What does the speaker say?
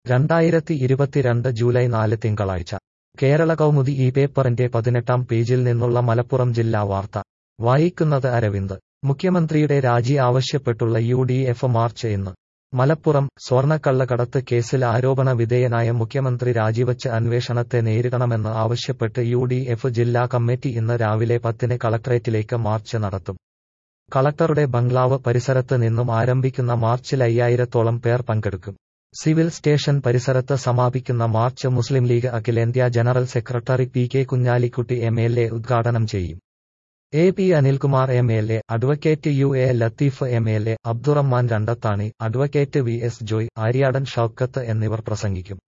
രണ്ടായിരത്തി ഇരുപത്തിരണ്ട് ജൂലൈ നാല് തിങ്കളാഴ്ച കേരള കൗമുദി ഈ പേപ്പറിന്റെ പതിനെട്ടാം പേജിൽ നിന്നുള്ള മലപ്പുറം ജില്ലാ വാർത്ത വായിക്കുന്നത് അരവിന്ദ് മുഖ്യമന്ത്രിയുടെ രാജി ആവശ്യപ്പെട്ടുള്ള യു ഡി എഫ് മാർച്ച് ഇന്ന് മലപ്പുറം സ്വർണ്ണക്കള്ളക്കടത്ത് കേസിൽ ആരോപണ വിധേയനായ മുഖ്യമന്ത്രി രാജിവച്ച് അന്വേഷണത്തെ നേരിടണമെന്ന് ആവശ്യപ്പെട്ട് യു ഡി എഫ് ജില്ലാ കമ്മിറ്റി ഇന്ന് രാവിലെ പത്തിന് കളക്ടറേറ്റിലേക്ക് മാർച്ച് നടത്തും കളക്ടറുടെ ബംഗ്ലാവ് പരിസരത്ത് നിന്നും ആരംഭിക്കുന്ന മാർച്ചിൽ അയ്യായിരത്തോളം പേർ പങ്കെടുക്കും സിവിൽ സ്റ്റേഷൻ പരിസരത്ത് സമാപിക്കുന്ന മാർച്ച് മുസ്ലിം ലീഗ് അഖിലേന്ത്യാ general secretary P K Kunhalikutty M L A ഉദ്ഘാടനം ചെയ്യും A P Anilkumar M L A advocate U A Latheef M L A Abdurahman Randathani advocate V S Joy Aryadan Shoukath എന്നിവർ പ്രസംഗിക്കും